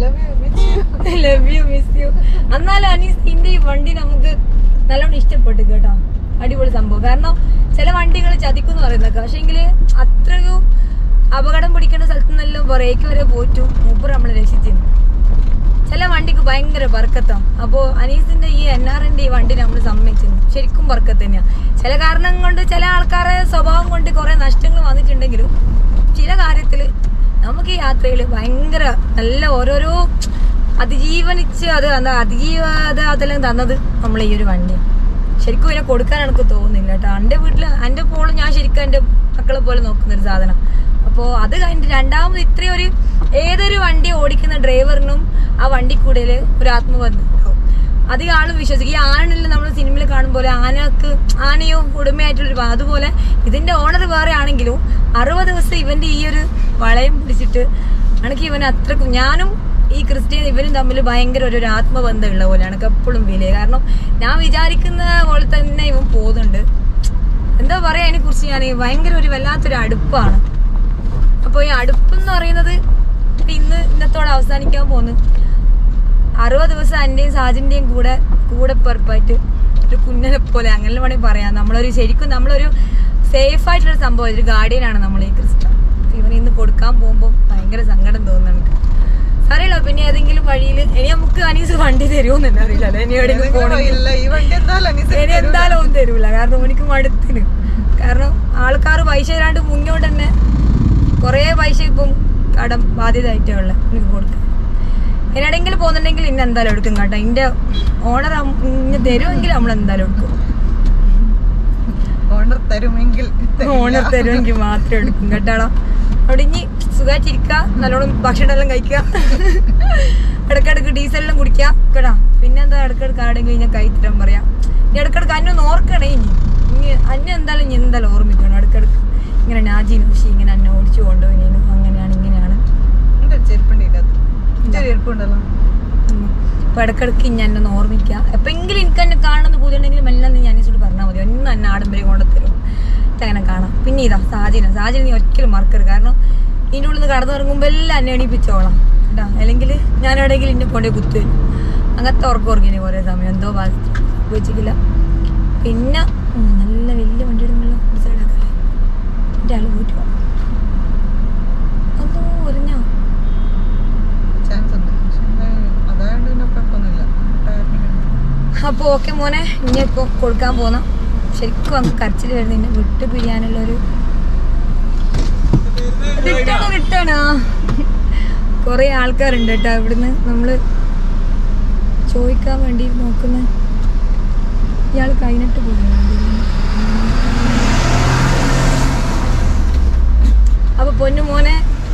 ലവ് യു മിസ് യു എന്നാലും അനീസ് നിന്റെ ഈ വണ്ടി നമുക്ക് നല്ലോണം ഇഷ്ടപ്പെട്ടു കേട്ടോ അടിപൊളി സംഭവം കാരണം ചില വണ്ടികൾ ചതിക്കുന്നു പറയുന്നൊക്കെ പക്ഷെങ്കിൽ അത്രയും അപകടം പിടിക്കുന്ന സ്ഥലത്തു നിന്നെല്ലാം ബ്രേക്ക് വരെ പോയിട്ടു മൂപ്പർ നമ്മളെ രക്ഷിച്ചിരുന്നു ചില വണ്ടിക്ക് ഭയങ്കര ബർക്കത്താണ് അപ്പോൾ അനീസിന്റെ ഈ എൻ ആറിന്റെ ഈ വണ്ടി നമ്മൾ സമ്മതിച്ചിരുന്നു ശരിക്കും ബർക്കത്ത് തന്നെയാണ് ചില കാരണം കൊണ്ട് ചില ആൾക്കാരെ സ്വഭാവം കൊണ്ട് കുറെ നഷ്ടങ്ങൾ വന്നിട്ടുണ്ടെങ്കിലും ചില കാര്യത്തിൽ നമുക്ക് ഈ യാത്രയിൽ ഭയങ്കര നല്ല ഓരോരോ അതിജീവനിച്ച് അത് എന്താ അതിജീവത അതെല്ലാം തന്നത് നമ്മൾ ഈ ഒരു വണ്ടിയാണ് ശരിക്കും ഇതിനെ കൊടുക്കാൻ എനിക്ക് തോന്നുന്നില്ല കേട്ടോ എൻ്റെ വീട്ടിൽ എൻ്റെ പോളും ഞാൻ ശരിക്കും എൻ്റെ മക്കളെ പോലെ നോക്കുന്ന ഒരു സാധനം അപ്പോൾ അത് കഴിഞ്ഞിട്ട് രണ്ടാമത് ഇത്രയും ഒരു ഏതൊരു വണ്ടി ഓടിക്കുന്ന ഡ്രൈവറിനും ആ വണ്ടി കൂടുതൽ ഒരു ആത്മബന്ധം ഉണ്ടാവും അധികം ആളും വിശ്വസിക്കും ഈ ആണിൽ നമ്മൾ സിനിമയിൽ കാണും പോലെ ആനക്ക് ആനയോ ഉടമയായിട്ടുള്ളൊരു ഭാ- അതുപോലെ ഇതിന്റെ ഓണർ വേറെ ആണെങ്കിലും അറുപത് ദിവസം ഇവന്റെ ഈ ഒരു വളയം പിടിച്ചിട്ട് എനിക്ക് ഇവൻ അത്രക്കും ഞാനും ഈ ക്രിസ്ത്യൻ ഇവനും തമ്മിൽ ഭയങ്കര ഒരു ഒരു ആത്മബന്ധം ഉള്ള പോലെയാണ് എനിക്ക് എപ്പോഴും ഫീൽ ചെയ്യുക കാരണം ഞാൻ വിചാരിക്കുന്ന പോലെ തന്നെ ഇവൻ പോകുന്നുണ്ട് എന്താ പറയാ അതിനെ കുറിച്ച് ഞാൻ ഭയങ്കര ഒരു വല്ലാത്തൊരു അടുപ്പാണ് അപ്പോൾ ഈ അടുപ്പ് എന്ന് പറയുന്നത് ഇന്ന് ഇന്നത്തോടെ അവസാനിക്കാൻ പോകുന്നു അറുപത് ദിവസം എന്റെയും സാജിന്റെയും കൂടെ കൂടെ പെറുപ്പായിട്ട് ഒരു കുഞ്ഞനെ പോലെ അങ്ങനെ വേണമെങ്കിൽ പറയാം നമ്മളൊരു ശരിക്കും നമ്മളൊരു സേഫ് ആയിട്ടുള്ള സംഭവം ഒരു ഗാർഡിയൻ ആണ് നമ്മൾ ഈ ക്രിസ്ത്യൻ ഇവൻ ഇന്ന് കൊടുക്കാൻ പോകുമ്പോൾ ഭയങ്കര സങ്കടം തോന്നുന്നു എനിക്ക് അറിയില്ല പിന്നെ ഏതെങ്കിലും വഴിയിൽ ഇനി നമുക്ക് അനീസ് വണ്ടി തരുമോന്ന് തന്നെ അറിയില്ല അല്ലേ? ഇനി എവിടെയെങ്കിലും പോകണമെങ്കിൽ ഇല്ല ഈ വണ്ടി എന്തായാലും അനീസ് ഇനി എന്തായാലും ഒന്നും തരൂല കാരണം എനിക്ക് മടുത്തിന് കാരണം ആൾക്കാർ പൈസ തരാണ്ട് മുന്നോട്ട് തന്നെ കുറേ പൈസ ഇപ്പം കടം ബാധ്യതയായിട്ടുള്ള എനിക്ക് കൊടുക്കാം ഇനിടെങ്കിലും പോകുന്നുണ്ടെങ്കിൽ ഇന്ന് എന്തായാലും എടുക്കും കേട്ടോ ഇതിന്റെ ഓണർ ഇന്ന് തരുമെങ്കിൽ നമ്മൾ എന്തായാലും എടുക്കും ഓണർ തരുമെങ്കിൽ ഓണർ തരുമെങ്കിൽ മാത്രം എടുക്കും കേട്ടാളോ അവിടെ ഇനി സുഖമായിട്ടിരിക്കുക നല്ലോണം ഭക്ഷണം എല്ലാം കഴിക്കുക ഇടക്കിടക്ക് ഡീസലെല്ലാം കുടിക്കുക കേട്ടാ പിന്നെന്താ ഇടക്കിടക്ക് ആടെങ്കിലും ഇങ്ങനെ കൈ തരാൻ പറയാം ഇനി ഇടക്കിടക്ക് അന്നെ ഓർക്കണേ ഇനി ഇനി അന്നെ എന്തായാലും ഇനി എന്തായാലും ഓർമ്മിക്കണം ഇടക്കിടക്ക് ഇങ്ങനെ നാജി നൂഷി ഇങ്ങനെ അന്നെ ഓടിച്ചു കൊണ്ടുപോയിനു അങ്ങനെയാണ് ഇങ്ങനെയാണ് എന്റെ ചെരുപ്പുണ്ട് ഇതിനകത്ത് ഇന്റെ ചെരുപ്പുണ്ടല്ലോ ഉം. അപ്പൊ ഇടക്കിടക്ക് ഇനി എന്നെ ഒന്ന് ഓർമ്മിക്കുക എപ്പെങ്കിലും എനിക്ക് എന്നെ കാണുന്ന പൂതിയുണ്ടെങ്കിൽ മെല്ലെ ഞാൻ ഇങ്ങോട്ട് പറഞ്ഞാൽ മതി ഒന്ന് എന്നെ ആഡംബരം കൊണ്ടുത്തരും അങ്ങനെ കാണാം പിന്നെ ഇതാ സാജിന സാജിന നീ ഒരിക്കലും മറക്കരുത് കാരണം ഇതിൻ്റെ ഉള്ളിൽ നിന്ന് കടന്നു ഇറങ്ങുമ്പോൾ എല്ലാം എന്നെ എണീപ്പിച്ചോളാം കേട്ടോ അല്ലെങ്കിൽ ഞാൻ എവിടെയെങ്കിലും ഇന്നെ കൊണ്ടേ കുത്തുവരും അങ്ങനത്തെ ഉറക്കം ഉറങ്ങിനെ കുറേ സമയം എന്തോ ബാധിച്ചു വെച്ചിട്ടില്ല പിന്നെ ഉം, നല്ല വലിയ വണ്ടി ഇടുന്നല്ലോ ഒരു സൈഡാക്കല്ലേ എൻ്റെ ആൾ പോയിട്ട് പോകാം അതോ ഒരഞ്ഞോ ചാൻസ് ഉണ്ട് പക്ഷെ അതായത് പിന്നെ കുഴപ്പമൊന്നുമില്ല ടയറിന് അപ്പോൾ ഓക്കെ മോനെ ഇനി ഇപ്പോൾ കൊടുക്കാൻ പോകുന്ന ശരിക്കും അങ്ങ് കരച്ചിൽ വരുന്നതിന് വിട്ട് പിരിയാനുള്ള ഒരു റിട്ടേൺ റിട്ടേൺ ആ കുറേ ആൾക്കാരുണ്ട് കേട്ടോ ഇവിടുന്ന് നമ്മൾ ചോദിക്കാൻ വേണ്ടി നോക്കുന്ന ഇയാൾ കഴിഞ്ഞിട്ട് പോകുന്നു അപ്പൊ പൊന്നു മോനെ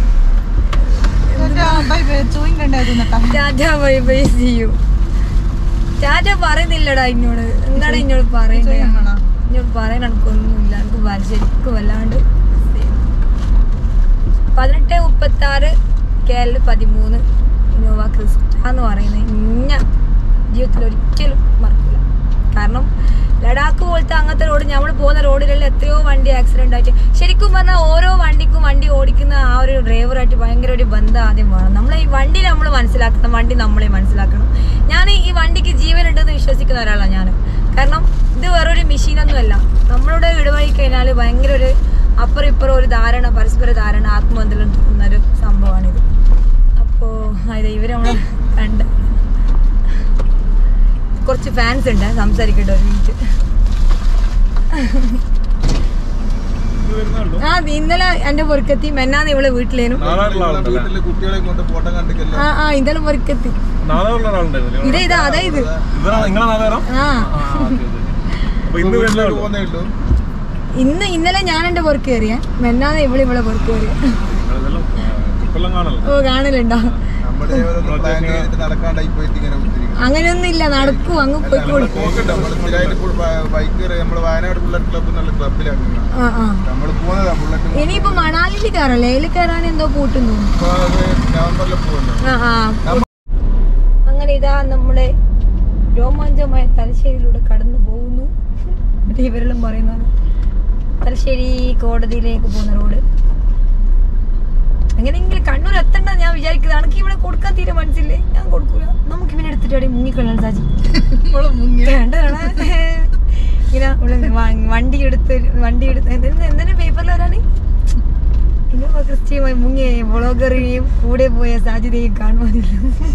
ബൈ ബൈ ചോദിക്കണ്ടായിരുന്നു കേട്ടോ ടാറ്റ ബൈ ബൈ ചെയ്യൂ ടാറ്റ പറയുന്നില്ലടാ എന്നോട് എന്താണ് എന്നോട് പറയണ്ടേ ചെയ്യാനാണോ? എന്നോട് പറയാൻ എനിക്കൊന്നുമില്ല എനിക്ക് വ- ശരിക്കും വല്ലാണ്ട് പതിനെട്ട് മുപ്പത്തി ആറ് കെ എൽ പതിമൂന്ന് ഇന്നോവ ക്രിസ്റ്റ എന്ന് പറയുന്നത് ഇന്ന ജീവിതത്തിൽ ഒരിക്കലും മറക്കില്ല കാരണം ലഡാക്ക് പോലത്തെ അങ്ങനത്തെ റോഡ് നമ്മൾ പോകുന്ന റോഡിലെല്ലാം എത്രയോ വണ്ടി ആക്സിഡന്റ് ആയിട്ട് ശരിക്കും പറഞ്ഞാൽ ഓരോ വണ്ടിക്കും വണ്ടി ഓടിക്കുന്ന ആ ഒരു ഡ്രൈവറായിട്ട് ഭയങ്കര ഒരു ബന്ധം ആദ്യം വേണം നമ്മൾ ഈ വണ്ടി നമ്മൾ മനസ്സിലാക്കണം വണ്ടി നമ്മളെ മനസ്സിലാക്കണം ഞാൻ ഈ വണ്ടിക്ക് ജീവൻ ഉണ്ടെന്ന് വിശ്വസിക്കുന്ന ഒരാളാണ് ഞാൻ കാരണം ഇത് വേറൊരു മെഷീനൊന്നുമല്ല നമ്മളുടെ ഇടവഴി കഴിഞ്ഞാൽ ഭയങ്കര ഒരു അപ്പുറം ഇപ്പുറം ഒരു ധാരണ പരസ്പര ധാരണ ആത്മബന്ധം തോന്നുന്ന ഒരു സംഭവമാണിത് അപ്പോൾ അതെ ഇവർ നമ്മൾ കണ്ട് കുറച്ച് ഫാൻസ് ഉണ്ട് സംസാരിക്കട്ടെ ഒരു മിനിറ്റ് ആ ഇത് ഇന്നലെ എന്റെ പൊറുക്കെത്തി മെന്നാന്ന് ഇവളെ വീട്ടിലേനും വീട്ടില് കുട്ടികളെ കൊണ്ട് ഫോട്ടോ കണ്ടിക്കല്ലോ ആ ആ ഇന്നലെ പൊറുക്കെത്തി നാളെയുള്ള ഒരാളുണ്ടായിരുന്നു ഇതേ ഇതാ അതാ ഇത് ഇവരാ നിങ്ങളെ നാളെ ആ അപ്പൊ ഇന്ന് വരുന്നേ ഉള്ളൂ പോകുന്നേ ഉള്ളൂ ഇന്ന് ഇന്നലെ ഞാൻ എന്റെ പൊറുക്ക് കയറിയ മെന്നാന്ന് ഇവളെ ഇവളെ പൊറുക്ക് കയറിയ നിങ്ങളിതെല്ലാം ഇപ്പെല്ലാം കാണല്ലോ ഓ കാണലുണ്ടോ നമ്മുടെ ഓരോന്ന് പ്ലാൻ ചെയ്തിട്ട് നടക്കാണ്ടായി പോയിട്ട് ഇങ്ങനെ കുത്തിരിക്കും അങ്ങനെയൊന്നും ഇല്ല നടക്കും അങ്ങ് പോയിക്കോളൂ പോക്കണ്ട നമ്മള് സ്ഥിരമായിട്ട് ബൈക്ക് നമ്മള് വയനാട് ബുള്ളറ്റ് ക്ലബ്ബ് എന്നുള്ള ക്ലബിലാണ് ആ ആ നമ്മള് പോകുന്നതാ ബുള്ളറ്റ് ഇനിയിപ്പോ മണാലിയിൽ കയറല്ലേ അതിൽ കയറാൻ എന്തോ പൂട്ടുന്നു ഇപ്പൊ അത് നവംബറിൽ പോകുന്നത് ആ ആ അങ്ങനെ ഇതാ നമ്മുടെ രോമാഞ്ചമായ തലശ്ശേരിയിലൂടെ കടന്നു പോകുന്നു മറ്റേ ഇവരെല്ലാം പറയുന്നതാണ് തലശ്ശേരി കോടതിയിലേക്ക് പോകുന്ന റോഡ് എങ്ങനെയെങ്കിലും കണ്ണൂർ എത്തണ്ട ഞാൻ വിചാരിക്കുന്നത് എനിക്ക് ഇവിടെ കൊടുക്കാൻ തീരെ മനസ്സില്ലേ ഞാൻ കൊടുക്കൂല നമുക്ക് ഇവനെ എടുത്തിട്ട് അവിടെ മുങ്ങിക്കൊള്ളാൻ സാജി വേണ്ടതാണ് ഇങ്ങനെ ഉള്ള വ- വണ്ടി എടുത്ത് വണ്ടി എടുത്ത് എന്തിനാ എന്തിനാ പേപ്പറിൽ വരാണ് ഇന്നോവ ക്രിസ്റ്റിയുമായി മുങ്ങിയ വ്ളോഗറിനെയും കൂടെ പോയ സാധ്യതയും കാണുവാനില്ല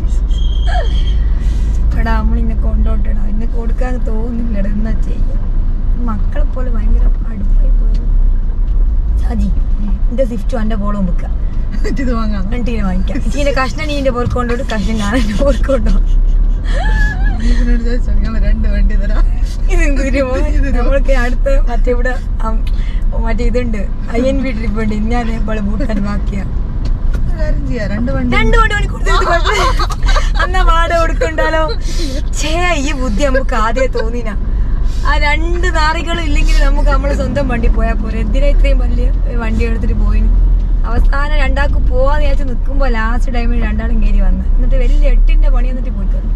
എടാ നമ്മളിന്നെ കൊണ്ടോട്ടടാ ഇന്നെ കൊടുക്കാൻ തോന്നുന്നില്ലടാ എന്നാ ചെയ്യാ മക്കളെ പോലെ ഭയങ്കര അടുപ്പായി പോയത് സാജി എന്റെ സ്വിഫ്റ്റും എന്റെ ബോളും വെക്കുക ഇത് വാങ്ങാം എന്നിട്ട് വാങ്ങിക്കാം ഇതിന്റെ കഷ്ണം നീന്റെ പോർക്കൊണ്ടോട്ട് കഷ്ണം ഞാൻ എന്റെ പോർക്കൊണ്ടോ ഇതിനോട് ചോദിച്ചോ ഞങ്ങൾ രണ്ട് വണ്ടി തരാം നമ്മൾക്ക് അടുത്ത മറ്റേ ഇവിടെ അം, മറ്റേ ഇതുണ്ട് ഐ എൻ ബി ട്രിപ്പ് ഉണ്ട് ഞാൻ ഇപ്പോൾ ബൂട്ടാൻ ബാക്കിയാ ഒരു കാര്യം ചെയ്യാം രണ്ട് വണ്ടി രണ്ടു മണി മണിക്കൂർ അന്നാ വാട കൊടുക്കണ്ടാലോ ഛേ ഈ ബുദ്ധി നമുക്ക് ആദ്യം തോന്നിന ആ രണ്ട് നാറികളും ഇല്ലെങ്കിൽ നമുക്ക് നമ്മളെ സ്വന്തം വണ്ടി പോയാൽ പോരെ എന്തിനാ ഇത്രയും വലിയ വണ്ടി എടുത്തിട്ട് പോയിന് അവസാനം രണ്ടാൾക്ക് പോവാന്ന് വിചാരിച്ച് നിൽക്കുമ്പോൾ ലാസ്റ്റ് ടൈമിൽ രണ്ടാളും കയറി വന്ന് എന്നിട്ട് വലിയ എട്ടിന്റെ പണി എന്നിട്ട് പോയി കയറി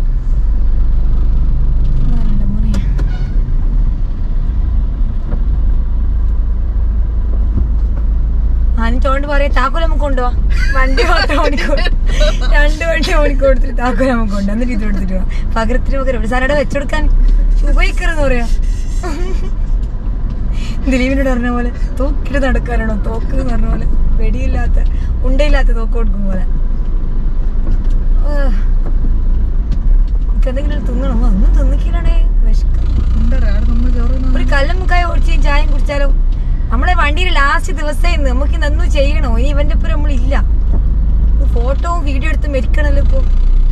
ആരുടെ മോനെ? അനിച്ചോണ്ട് പറയാ താക്കോൽ നമുക്ക് കൊണ്ടുപോവാ വണ്ടി മാത്രം മണിക്കൂർ രണ്ട് വണ്ടി മണിക്കൂർ എടുത്തിട്ട് താക്കോൽ നമുക്ക് കൊണ്ടു എന്നിട്ട് ഇത് എടുത്തിട്ട് പോവാം പകരത്തിന് പകരം സാറയുടെ വെച്ചെടുക്കാൻ ഉപയോഗിക്കരുതെന്ന് പറയാ ദിലീപിനോട് പറഞ്ഞ പോലെ തോക്കിട്ട് നടക്കാനാണോ തോക്ക് എന്ന് പറഞ്ഞ പോലെ വെടിയില്ലാത്ത ഉണ്ടയില്ലാത്ത തോക്ക് കൊടുക്കും പോലെ എനിക്ക് എന്തെങ്കിലും തിന്നണം ഒന്നും തിന്നിക്കണേ വിശക്കും ഉണ്ടോ അവിടെ നമ്മൾ ചോറ് തിന്നാൻ ഒരു കല്ലും മുക്കായ ഒഴിച്ചും ചായയും കുടിച്ചാലോ നമ്മളെ വണ്ടിയിൽ ലാസ്റ്റ് ദിവസമായി നമുക്ക് ഇതൊന്നും ചെയ്യണോ ഇനി ഇവന്റെ ഒപ്പം നമ്മളില്ല ഫോട്ടോവും വീഡിയോ എടുത്ത് മെരിക്കണല്ലോ ഇപ്പൊ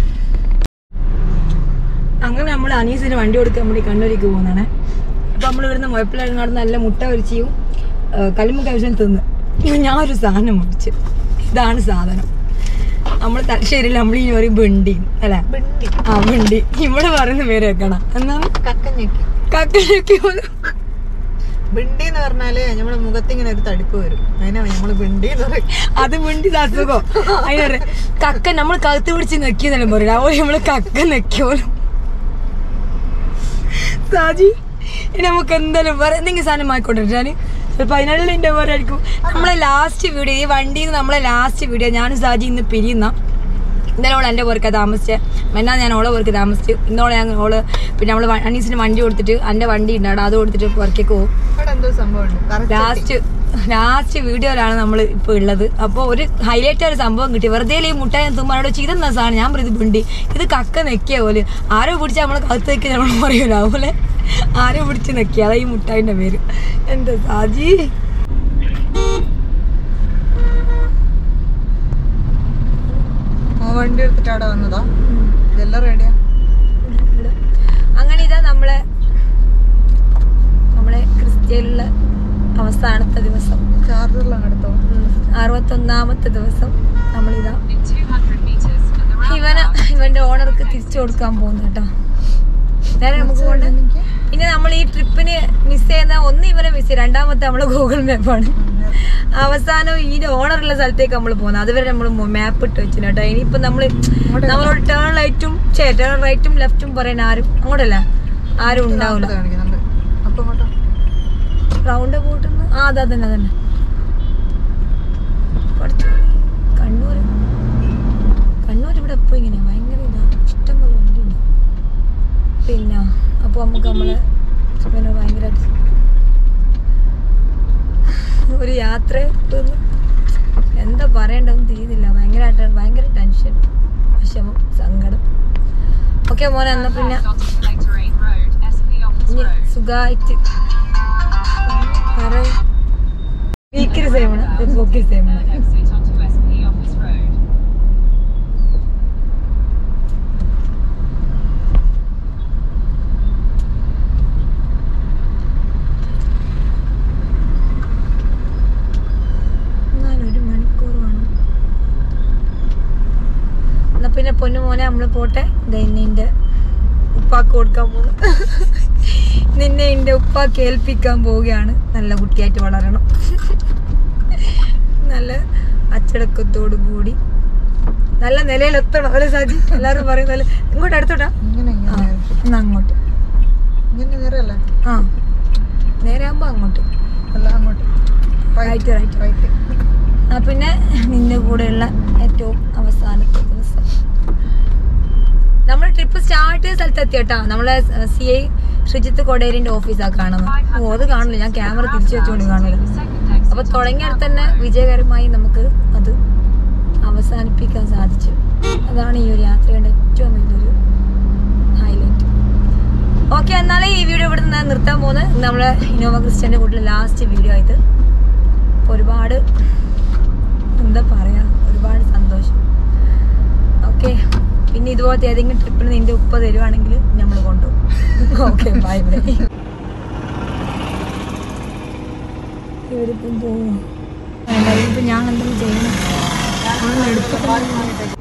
അങ്ങനെ നമ്മൾ അനീസിന് വണ്ടി കൊടുക്കാൻ വേണ്ടി കണ്ണൂരിക്ക് പോകുന്നതാണ് അപ്പൊ നമ്മൾ ഇവിടുന്ന് മുഴപ്പിലങ്ങാട് നല്ല മുട്ട പൊരിച്ചിയും കല്ലുമുക്ക ആവശ്യം തിന്ന് ഇനി ഞാൻ ഒരു സാധനം മേടിച്ച് ഇതാണ് സാധനം നമ്മൾ തലശ്ശേരിയിൽ നമ്മൾ ഈ പറയും ബണ്ടി അല്ലെ ആ ബണ്ടി ഇവിടെ പറയുന്ന പേര് വെക്കണം എന്നാണ് കക്കഞ്ഞക്കി കക്കനൊക്കെ പോലും ബിണ്ടി എന്ന് പറഞ്ഞാല് നമ്മുടെ മുഖത്ത് ഇങ്ങനെ ഒരു തടിപ്പ് വരും അതിനാ നമ്മള് ബിണ്ടി എന്ന് പറയും അത് മിണ്ടി അസുഖം അതിനൊരു കക്ക നമ്മൾ കഴുത്ത് പിടിച്ച് നെക്കിയെന്നല്ലേ പറയില്ല അതുപോലെ നമ്മള് കക്ക നെക്കിയോലും സാജി ഇനി നമുക്ക് എന്തായാലും വേറെ എന്തെങ്കിലും സാധനം ആയിക്കോട്ടെ ഞാൻ ചിലപ്പോൾ അതിനുള്ളിൻ്റെ പോലെ ആയിരിക്കും നമ്മളെ ലാസ്റ്റ് വീഡിയോ ഈ വണ്ടിയിൽ നിന്ന് നമ്മളെ ലാസ്റ്റ് വീഡിയോ ഞാനും സാജി ഇന്ന് പിരിയുന്ന ഇന്നലെ ഓൾ എൻ്റെ പേർക്ക് താമസിച്ച് മെന്നാ ഞാൻ ഓളെ പേർക്ക് താമസിച്ച് ഇന്നോളെ ഞാൻ ഓള് പിന്നെ നമ്മൾ അനീസിന് വണ്ടി കൊടുത്തിട്ട് എൻ്റെ വണ്ടി ഉണ്ടാവും അത് കൊടുത്തിട്ട് പുറത്തേക്ക് പോകും അവിടെ എന്തോ സംഭവം ഉണ്ട് ലാസ്റ്റ് ലാസ്റ്റ് വീഡിയോയിലാണ് നമ്മൾ ഇപ്പോൾ ഉള്ളത് അപ്പോൾ ഒരു ഹൈലൈറ്റ് ഒരു സംഭവം കിട്ടി വെറുതെ ഈ മുട്ടായി തുമ്മാനോട് ചെയ്തെന്ന സാധനം ഞാൻ പറഞ്ഞത് ബിണ്ടി ഇത് കക്ക നെക്കിയ പോലെ ആരോ പിടിച്ച് നമ്മൾ കത്ത് വെക്കി നമ്മൾ പറയൂല അതുപോലെ ആരോ പിടിച്ച് നെക്കിയ അതാ ഈ മുട്ടായിൻ്റെ പേര് എന്താ സാജി ആ വണ്ടി എടുത്തിട്ട് അവിടെ വന്നതാ ഇതെല്ലാം റെഡിയാ അങ്ങനെ ഇതാ നമ്മളെ നമ്മളെ ക്രിസ്ത്യയിലുള്ള അവസാനത്തെ ദിവസം ചാർജറിലാണ് എടുത്തോ ഉം, അറുപത്തൊന്നാമത്തെ ദിവസം നമ്മളിതാ ഇവന് ഇവന്റെ ഓണർക്ക് തിരിച്ചു കൊടുക്കാൻ പോകുന്നു കേട്ടോ നേരെ നമുക്ക് പോകണ്ട പിന്നെ നമ്മൾ നമ്മൾ ഈ ട്രിപ്പിന് മിസ് ചെയ്യുന്ന ഒന്ന് ഇവരെ മിസ് ചെയ്യും രണ്ടാമത്തെ നമ്മള് ഗൂഗിൾ മാപ്പാണ് അവസാനം ഈ ഓണറുള്ള സ്ഥലത്തേക്ക് നമ്മൾ പോകുന്നത് അതുവരെ നമ്മൾ മാപ്പ് ഇട്ട് വെച്ചില്ല കേട്ടോ ഇനിയിപ്പോ നമ്മള് നമ്മളോട് ടേൺ റൈറ്റും ചേ ടേൺ റൈറ്റും ലെഫ്റ്റും പറയാൻ ആരും അങ്ങോട്ടല്ല ആരും ഉണ്ടാവില്ല ഇത് കാണിക്കുന്നുണ്ട് അപ്പൊ ഇങ്ങോട്ടോ റൗണ്ട് പോട്ടെന്ന് ആ അതാ തന്നെ അതന്നെ പഠിച്ചോനെ കണ്ണൂർ കണ്ണൂർ ഇവിടെ എപ്പോ ഇങ്ങനെ ഭയങ്കര ഇതാ ഇഷ്ടം പോലെ വണ്ടിയുണ്ട് പിന്നെ അപ്പോൾ നമുക്ക് നമ്മളെ പിന്നെ ഭയങ്കരമായിട്ട് ഒരു യാത്ര ഇതൊന്നും എന്താ പറയണ്ടെന്ന് തീരുന്നില്ല ഭയങ്കരമായിട്ട് ഭയങ്കര ടെൻഷൻ വിഷമം സങ്കടം ഓക്കെ മോനെ എന്നാ പിന്നെ ഇനി സുഖമായിട്ട് പറയ് വീക്കിൽ സേവണം പൊക്കിൽ സേവണം എന്നാലും ഒരു മണിക്കൂർ വേണം എന്നാ പിന്നെ പൊന്നു മോനെ നമ്മള് പോട്ടെ നിന്നെ ഉപ്പാക്ക് കൊടുക്കാൻ പോകുന്നു നിന്നെ എന്റെ ഉപ്പാക്ക് ഏൽപ്പിക്കാൻ പോവുകയാണ് നല്ല കുട്ടിയായിട്ട് വളരണം നല്ല അച്ചടക്കത്തോടു കൂടി നല്ല നിലയിലെത്തണം അല്ലെ സാജി എല്ലാരും പറയുന്നല്ലേ ഇങ്ങോട്ട് അടുത്തോട്ടാ ഇങ്ങനെ ആ ഇങ്ങനെ എന്നാ അങ്ങോട്ട് ഇങ്ങനെ നേരെയല്ലേ ആ നേരെ ആകുമ്പോ അങ്ങോട്ട് അല്ല അങ്ങോട്ട് റൈറ്റ് റൈറ്റ് റൈറ്റ് ആ പിന്നെ നിന്റെ കൂടെയുള്ള ഏറ്റവും അവസാനത്തെ ദിവസം നമ്മൾ ട്രിപ്പ് സ്റ്റാർട്ട് ചെയ്ത സ്ഥലത്ത് എത്തി കേട്ടോ നമ്മളെ സി ഐ ശ്രീജിത്ത് കൊടേരിന്റെ ഓഫീസാണ് കാണുന്നത് ഓ അത് കാണില്ല ഞാൻ ക്യാമറ തിരിച്ചു വെച്ചുകൊണ്ട് കാണില്ല അപ്പൊ തുടങ്ങിയടുത്ത് തന്നെ വിജയകരമായി നമുക്ക് അത് അവസാനിപ്പിക്കാൻ സാധിച്ചു അതാണ് ഈ ഒരു യാത്രയുടെ ഏറ്റവും വലിയൊരു ഹൈലൈറ്റ് ഓക്കെ എന്നാൽ ഈ വീഡിയോ ഇവിടെ നിന്ന് നിർത്താൻ പോകുന്നത് നമ്മളെ ഇന്നോവ ക്രിസ്ത്യന്റെ കൂട്ടിലെ ലാസ്റ്റ് വീഡിയോ ആയത് അപ്പൊ ഒരുപാട് എന്താ പറയാ ഒരുപാട് സന്തോഷം ഓക്കെ പിന്നെ ഇതുപോലത്തെ ഏതെങ്കിലും ട്രിപ്പിന് നിന്റെ ഉപ്പ തരുവാണെങ്കിൽ നമ്മൾ കൊണ്ടുപോകും ഓക്കെ ബൈ ബൈ ഇവരിപ്പം പോകും ഇപ്പം ഞാൻ എന്തെങ്കിലും ചെയ്യണം എടുത്തിട്ട്